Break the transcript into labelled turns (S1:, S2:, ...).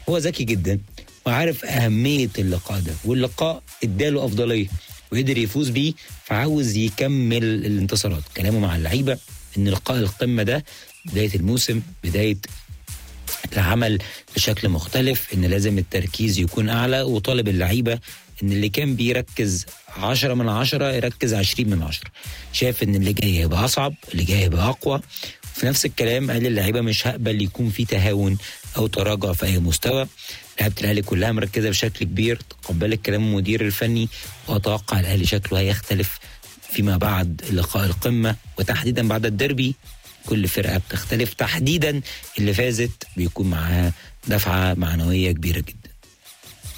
S1: هو ذكي جدا وعارف اهميه اللقاء ده واللقاء اداله افضليه وقدر يفوز بيه فعاوز يكمل الانتصارات كلامه مع اللعيبه ان لقاء القمه ده بدايه الموسم بدايه العمل بشكل مختلف ان لازم التركيز يكون اعلى وطالب اللعيبه ان اللي كان بيركز 10 من 10 يركز 20 من 10 شايف ان اللي جاي هيبقى اصعب اللي جاي هيبقى اقوى في نفس الكلام قال اللعيبه مش هقبل يكون في تهاون او تراجع في اي مستوى لعيبه الاهلي كلها مركزه بشكل كبير تقبلت كلام المدير الفني واتوقع الاهلي شكله هيختلف فيما بعد لقاء القمه وتحديدا بعد الديربي كل فرقه بتختلف تحديدا اللي فازت بيكون معاها دفعه معنويه كبيره جدا